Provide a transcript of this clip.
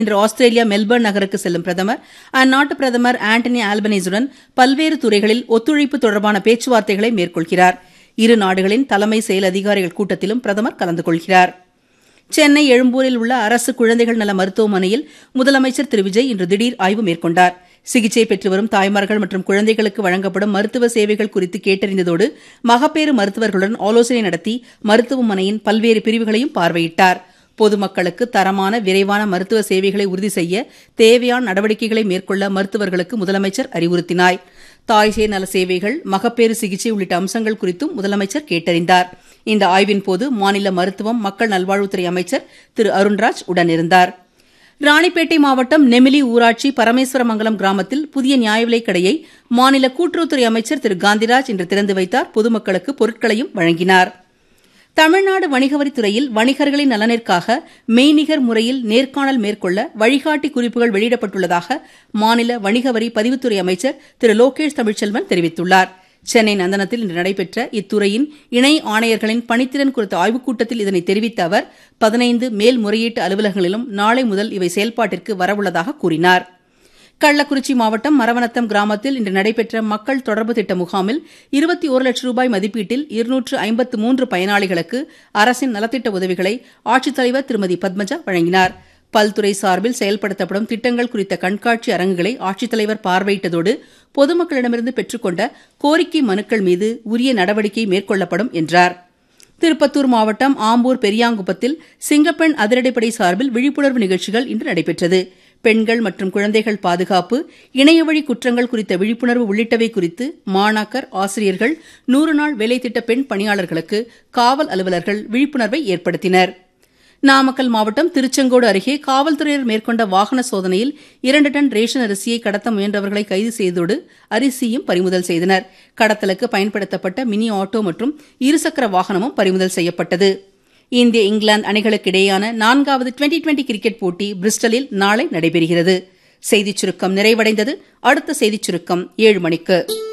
இன்று Australia Melbourne நகருக்கு செல்லும் பிரதமர் அந்நாட்டு பிரதமர் ஆண்டனி ஆல்பனீஸுடன் பல்வேறு துறைகளில் ஒத்துழைப்பு தொடர்பான பேச்சுவார்த்தைகளை மேற்கொள்கிறார் இரு நாடுகளின் தலைமை செயல் அதிகாரிகள் கூட்டத்திலும் பிரதமர் கலந்து கொள்கிறார் சென்னை எழும்பூரில் உள்ள அரசு குழந்தைகள் நல மருத்துவமனையில் முதலமைச்சர் திரு விஜய் இன்று திடீர் ஆய்வு மேற்கொண்டார் சிகிச்சை பெற்று வரும் தாய்மார்கள் மற்றும் குழந்தைகளுக்கு வழங்கப்படும் மருத்துவ சேவைகள் குறித்து கேட்டறிந்ததோடு மகப்பேறு மருத்துவர்களுடன் ஆலோசனை நடத்தி மருத்துவமனையின் பல்வேறு பிரிவுகளையும் பார்வையிட்டார் பொதுமக்களுக்கு தரமான விரைவான மருத்துவ சேவைகளை உறுதி செய்ய தேவையான நடவடிக்கைகளை மேற்கொள்ள மருத்துவர்களுக்கு முதலமைச்சர் அறிவுறுத்தினார் தாய்சேய் நல சேவைகள் மகப்பேறு சிகிச்சை உள்ளிட்ட அம்சங்கள் குறித்தும் முதலமைச்சர் கேட்டறிந்தார் இந்த ஆய்வின் போது மாநில மருத்துவம் மக்கள் நல்வாழ்வுத்துறை அமைச்சர் திரு அருண்ராஜ் உடனிருந்தார் ராணிப்பேட்டை மாவட்டம் நெமிலி ஊராட்சி பரமேஸ்வரமங்கலம் கிராமத்தில் புதிய நியாய விலைக் கடையை மாநில கூட்டுறவுத்துறை அமைச்சர் திரு காந்திராஜ் இன்று திறந்து வைத்தார் பொதுமக்களுக்கு பொருட்களையும் வழங்கினார் தமிழ்நாடு வணிகவரித்துறையில் வணிகர்களின் நலனிற்காக மெய்நிகர் முறையில் நேர்காணல் மேற்கொள்ள வழிகாட்டி குறிப்புகள் வெளியிடப்பட்டுள்ளதாக மாநில வணிகவரி பதிவுத்துறை அமைச்சர் திரு லோகேஷ் தமிழ்ச்செல்வன் தெரிவித்துள்ளார் சென்னை நந்தனத்தில் இன்று நடைபெற்ற இத்துறையின் இணை ஆணையர்களின் பணித்திறன் குறித்த ஆய்வுக் கூட்டத்தில் இதனை தெரிவித்த அவர் பதினைந்து மேல்முறையீட்டு அலுவலகங்களிலும் நாளை முதல் இவை செயல்பாட்டிற்கு வரவுள்ளதாக கூறினார் கள்ளக்குறிச்சி மாவட்டம் மரவனத்தம் கிராமத்தில் இன்று நடைபெற்ற மக்கள் தொடர்பு திட்ட முகாமில் இருபத்தி ஒரு லட்சம் ரூபாய் மதிப்பீட்டில் இருநூற்று ஐம்பத்து மூன்று பயனாளிகளுக்கு அரசின் நலத்திட்ட உதவிகளை ஆட்சித்தலைவர் திருமதி பத்மஜா வழங்கினார் பல்துறை சார்பில் செயல்படுத்தப்படும் திட்டங்கள் குறித்த கண்காட்சி அரங்குகளை ஆட்சித்தலைவர் பார்வையிட்டதோடு பொதுமக்களிடமிருந்து பெற்றுக்கொண்ட கோரிக்கை மனுக்கள் மீது உரிய நடவடிக்கை மேற்கொள்ளப்படும் என்றார் திருப்பத்தூர் மாவட்டம் ஆம்பூர் பெரியாங்குப்பத்தில் சிங்கப்பெண் அதிரடிப்படை சார்பில் விழிப்புணர்வு நிகழ்ச்சிகள் இன்று நடைபெற்றது பெண்கள் மற்றும் குழந்தைகள் பாதுகாப்பு இணையவழி குற்றங்கள் குறித்த விழிப்புணர்வு உள்ளிட்டவை குறித்து மாணாக்கர் ஆசிரியர்கள் நூறு நாள் வேலை திட்ட பெண் பணியாளர்களுக்கு காவல் அலுவலர்கள் விழிப்புணர்வை ஏற்படுத்தினர் நாமக்கல் மாவட்டம் திருச்செங்கோடு அருகே காவல்துறையினர் மேற்கொண்ட வாகன சோதனையில் இரண்டு டன் ரேஷன் அரிசியை கடத்த முயன்றவர்களை கைது செய்ததோடு அரிசியும் பறிமுதல் செய்தனர் கடத்தலுக்கு பயன்படுத்தப்பட்ட மினி ஆட்டோ மற்றும் இருசக்கர வாகனமும் பறிமுதல் செய்யப்பட்டது இந்திய இங்கிலாந்து அணிகளுக்கு இடையேயான நான்காவது டுவெண்டி டுவெண்டி கிரிக்கெட் போட்டி பிரிஸ்டலில் நாளை நடைபெறுகிறது செய்திச் சுருக்கம் நிறைவடைந்தது அடுத்த செய்திச் சுருக்கம் ஏழு மணிக்கு